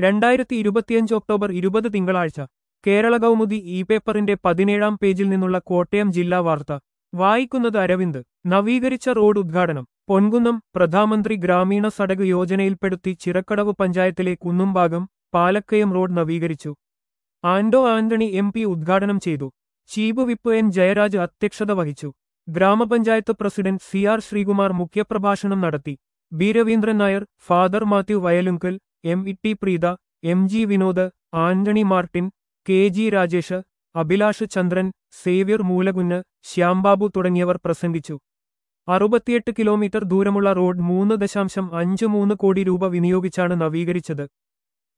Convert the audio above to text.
രണ്ടായിരത്തി ഇരുപത്തിയഞ്ച് ഒക്ടോബർ ഇരുപത് തിങ്കളാഴ്ച കേരള കൗമുദി ഇ പേപ്പറിന്റെ പതിനേഴാം പേജിൽ നിന്നുള്ള കോട്ടയം ജില്ലാ വാർത്ത വായിക്കുന്നത് അരവിന്ദ് നവീകരിച്ച റോഡ് ഉദ്ഘാടനം പൊൻകുന്നം പ്രധാനമന്ത്രി ഗ്രാമീണ സടക് യോജനയിൽപ്പെടുത്തി ചിറക്കടവ് പഞ്ചായത്തിലെ കുന്നുംഭാഗം പാലക്കയം റോഡ് നവീകരിച്ചു ആൻഡോ ആന്റണി എം പി ഉദ്ഘാടനം ചെയ്തു ചീഫ് വിപ്പ് എൻ ജയരാജ് അധ്യക്ഷത വഹിച്ചു ഗ്രാമപഞ്ചായത്ത് പ്രസിഡന്റ് സി ആർ ശ്രീകുമാർ മുഖ്യപ്രഭാഷണം നടത്തി B Raveendran Nair father Mathew Vayalunkal M E T Preetha M G Vinod Antony Martin K G Rajesh Abhilash Chandran Xavier Moolakunnu Shyambabu തുടങ്ങിയവർ പ്രസംഗിച്ചു അറുപത്തിയെട്ട് കിലോമീറ്റർ ദൂരമുള്ള റോഡ് മൂന്ന് ദശാംശം അഞ്ച് മൂന്ന് കോടി രൂപ വിനിയോഗിച്ചാണ് നവീകരിച്ചത്